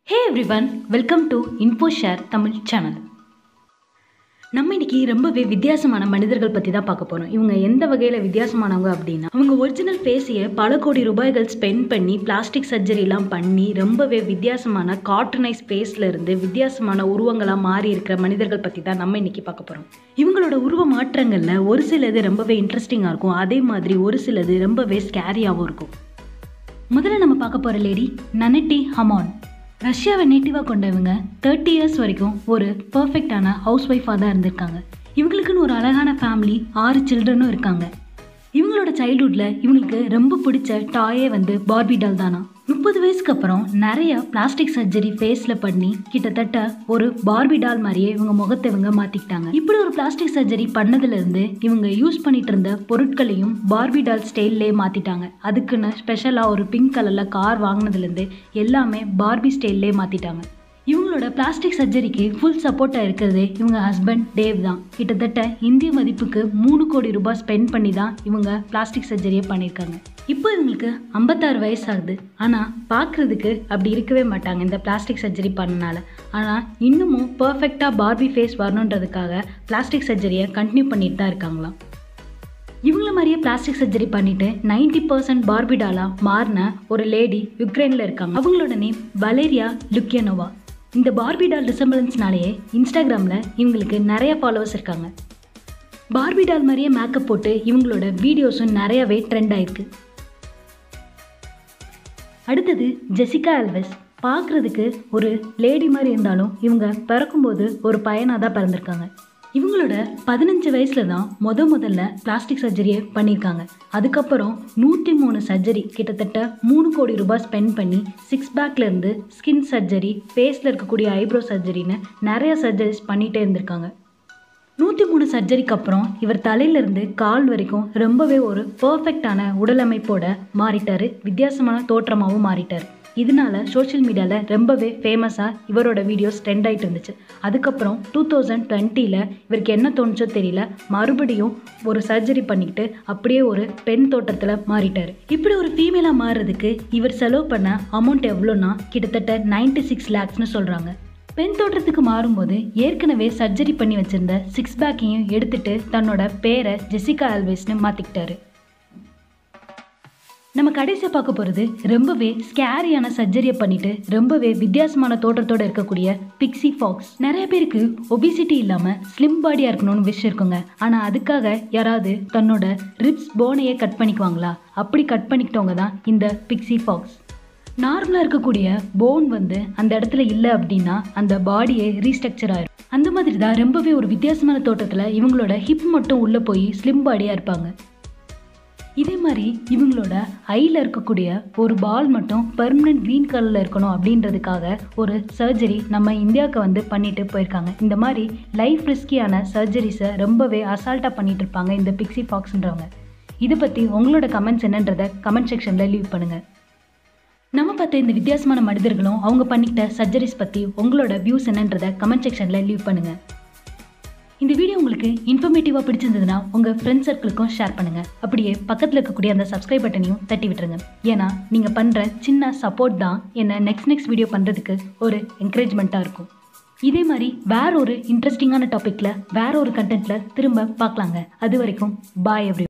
hey everyone welcome to info share Tamil channel நம்ம இன்னைக்கு ரொம்பவே வித்தியாசமான மனிதர்கள் பற்றி தான் பார்க்க போகிறோம் இவங்க எந்த வகையில் வித்தியாசமானவங்க அப்படின்னா அவங்க ஒரிஜினல் ஃபேஸையே பல கோடி ரூபாய்கள் ஸ்பெண்ட் பண்ணி பிளாஸ்டிக் சர்ஜரிலாம் பண்ணி ரொம்பவே வித்தியாசமான கார்ட்டனைஸ் ஃபேஸில் இருந்து வித்தியாசமான உருவங்களாக மாறி இருக்கிற மனிதர்கள் பற்றி தான் நம்ம இன்னைக்கு பார்க்க போகிறோம் இவங்களோட உருவ மாற்றங்களில் ஒரு சிலது ரொம்பவே இன்ட்ரெஸ்டிங்காக இருக்கும் அதே மாதிரி ஒரு சிலது ரொம்பவே ஸ்கேரியாகவும் இருக்கும் முதல்ல நம்ம பார்க்க போகிற லேடி நனட்டி ஹமான் ரஷ்யாவை நேட்டிவாக கொண்டவங்க தேர்ட்டி இயர்ஸ் வரைக்கும் ஒரு பர்ஃபெக்டான ஹவுஸ் ஒய்ஃபாக தான் இருந்திருக்காங்க இவங்களுக்குன்னு ஒரு அழகான ஃபேமிலி ஆறு சில்ட்ரனும் இருக்காங்க இவங்களோட சைல்ட்ஹுட்டில் இவங்களுக்கு ரொம்ப பிடிச்ச டாயே வந்து பார்பி டால் தானா முப்பது வயசுக்கு அப்புறம் நிறைய பிளாஸ்டிக் சர்ஜரி ஃபேஸில் பண்ணி கிட்டத்தட்ட ஒரு பார்பி டால் மாதிரியே இவங்க முகத்தை இவங்க மாற்றிக்கிட்டாங்க இப்படி ஒரு பிளாஸ்டிக் சர்ஜரி பண்ணதுலேருந்து இவங்க யூஸ் பண்ணிட்டு இருந்த பொருட்களையும் பார்பி டால் ஸ்டைல்லே மாற்றிட்டாங்க அதுக்குன்னு ஸ்பெஷலாக ஒரு பிங்க் கலரில் கார் வாங்கினதுலேருந்து எல்லாமே பார்பி ஸ்டைல்லே மாற்றிட்டாங்க இவங்களோட பிளாஸ்டிக் சர்ஜரிக்கு ஃபுல் சப்போர்ட்டாக இருக்கிறது இவங்க ஹஸ்பண்ட் டேவ் தான் கிட்டத்தட்ட இந்திய மதிப்புக்கு மூணு கோடி ரூபாய் ஸ்பெண்ட் பண்ணி தான் இவங்க பிளாஸ்டிக் சர்ஜரியை பண்ணியிருக்காங்க இப்போ இவங்களுக்கு ஐம்பத்தாறு வயசு ஆகுது ஆனால் பார்க்குறதுக்கு அப்படி இருக்கவே மாட்டாங்க இந்த பிளாஸ்டிக் சர்ஜரி பண்ணனால ஆனால் இன்னமும் பர்ஃபெக்டாக பார்பி ஃபேஸ் வரணுன்றதுக்காக பிளாஸ்டிக் சர்ஜரியை கண்டினியூ பண்ணிட்டு தான் இருக்காங்களாம் இவங்கள மாதிரியே பிளாஸ்டிக் சர்ஜரி பண்ணிட்டு நைன்டி பர்சன்ட் பார்பிடாலா மாறின ஒரு லேடி யுக்ரைனில் இருக்காங்க அவங்களோட நேம் வலேரியா லுக்கியனோவா இந்த பார்பிடால் ரிசம்பிளன்ஸ்னாலேயே இன்ஸ்டாகிராமில் இவங்களுக்கு நிறைய ஃபாலோவர்ஸ் இருக்காங்க பார்பிடால் மாதிரியே மேக்கப் போட்டு இவங்களோட வீடியோஸும் நிறையவே ட்ரெண்ட் ஆயிருக்கு அடுத்தது ஜெசிகா அல்வெஸ் பார்க்குறதுக்கு ஒரு லேடி மாதிரி இருந்தாலும் இவங்க பிறக்கும்போது ஒரு பையனாக தான் பிறந்திருக்காங்க இவங்களோட பதினஞ்சு வயசுல தான் முத முதல்ல பிளாஸ்டிக் சர்ஜரியை பண்ணியிருக்காங்க அதுக்கப்புறம் நூற்றி மூணு சர்ஜரி கிட்டத்தட்ட மூணு கோடி ரூபாய் ஸ்பெண்ட் பண்ணி சிக்ஸ் பேக்லேருந்து ஸ்கின் சர்ஜரி ஃபேஸில் இருக்கக்கூடிய ஐப்ரோ சர்ஜரின்னு நிறைய சர்ஜரிஸ் பண்ணிகிட்டே இருந்திருக்காங்க நூற்றி மூணு சர்ஜரிக்கு அப்புறம் இவர் தலையிலேருந்து கால் வரைக்கும் ரொம்பவே ஒரு பர்ஃபெக்டான உடலமைப்போட மாறிட்டாரு வித்தியாசமான தோற்றமாகவும் மாறிட்டார் இதனால சோஷியல் மீடியாவில் ரொம்பவே ஃபேமஸாக இவரோட வீடியோஸ் ட்ரெண்ட் ஆகிட்டு இருந்துச்சு அதுக்கப்புறம் டூ தௌசண்ட் டுவெண்ட்டியில் இவருக்கு என்ன தோணுச்சோ தெரியல மறுபடியும் ஒரு சர்ஜரி பண்ணிக்கிட்டு அப்படியே ஒரு பெண் தோட்டத்தில் மாறிட்டார் இப்படி ஒரு ஃபீமேலாக மாறுறதுக்கு இவர் செலவு பண்ண அமௌண்ட் எவ்வளோன்னா கிட்டத்தட்ட நைன்டி சிக்ஸ் லேக்ஸ்னு சொல்கிறாங்க பெண் தோற்றத்துக்கு மாறும்போது ஏற்கனவே சர்ஜரி பண்ணி வச்சிருந்த சிக்ஸ் பேக்கையும் எடுத்துட்டு தன்னோட பேரை ஜெசிகா ஆல்வேஸ்னு மாற்றிக்கிட்டாரு நம்ம கடைசியாக பார்க்க போகிறது ரொம்பவே ஸ்கேரியான சர்ஜரியை பண்ணிட்டு ரொம்பவே வித்தியாசமான தோற்றத்தோடு இருக்கக்கூடிய பிக்ஸி ஃபாக்ஸ் நிறைய பேருக்கு ஒபிசிட்டி இல்லாமல் ஸ்லிம் பாடியாக இருக்கணும்னு விஷ் இருக்குங்க ஆனால் அதுக்காக யாராவது தன்னோட ரிப்ஸ் போனையே கட் பண்ணிக்குவாங்களா அப்படி கட் பண்ணிக்கிட்டவங்க தான் இந்த பிக்ஸி ஃபாக்ஸ் நார்மலாக இருக்கக்கூடிய போன் வந்து அந்த இடத்துல இல்லை அப்படின்னா அந்த பாடியே ரீஸ்ட்ரக்சர் ஆயிரும் அந்த மாதிரி தான் ரொம்பவே ஒரு வித்தியாசமான தோட்டத்தில் இவங்களோட ஹிப் மட்டும் உள்ளே போய் ஸ்லிம் பாடியாக இருப்பாங்க இதே மாதிரி இவங்களோட ஐயில் இருக்கக்கூடிய ஒரு பால் மட்டும் பெர்மனன்ட் க்ரீன் கலரில் இருக்கணும் அப்படின்றதுக்காக ஒரு சர்ஜரி நம்ம இந்தியாவுக்கு வந்து பண்ணிட்டு போயிருக்காங்க இந்த மாதிரி லைஃப் ரிஸ்கியான சர்ஜரிஸை ரொம்பவே அசால்ட்டாக பண்ணிட்டு இருப்பாங்க இந்த பிக்ஸி ஃபாக்ஸ்ன்றவங்க இதை பற்றி உங்களோட கமெண்ட்ஸ் என்னன்றதை கமெண்ட் செக்ஷனில் லீவ் பண்ணுங்கள் நம்ம பார்த்த இந்த வித்தியாசமான மனிதர்களும் அவங்க பண்ணிக்கிட்ட சர்ஜரிஸ் பற்றி உங்களோட வியூஸ் என்னன்றதை கமெண்ட் செக்ஷனில் லீவ் பண்ணுங்கள் இந்த வீடியோ உங்களுக்கு இன்ஃபர்மேட்டிவாக பிடிச்சிருந்ததுன்னா உங்கள் ஃப்ரெண்ட்ஸ் சர்க்கிளுக்கும் ஷேர் பண்ணுங்கள் அப்படியே பக்கத்தில் இருக்கக்கூடிய அந்த சப்ஸ்கிரைப் பட்டனையும் தட்டி விட்டுருங்க ஏன்னா நீங்கள் பண்ணுற சின்ன சப்போர்ட் தான் என்னை நெக்ஸ்ட் நெக்ஸ்ட் வீடியோ பண்ணுறதுக்கு ஒரு என்கரேஜ்மெண்ட்டாக இருக்கும் இதே மாதிரி வேற ஒரு இன்ட்ரெஸ்டிங்கான டாப்பிக்கில் வேற ஒரு கண்டென்ட்டில் திரும்ப பார்க்கலாங்க அது வரைக்கும் பாய் எவ்ரி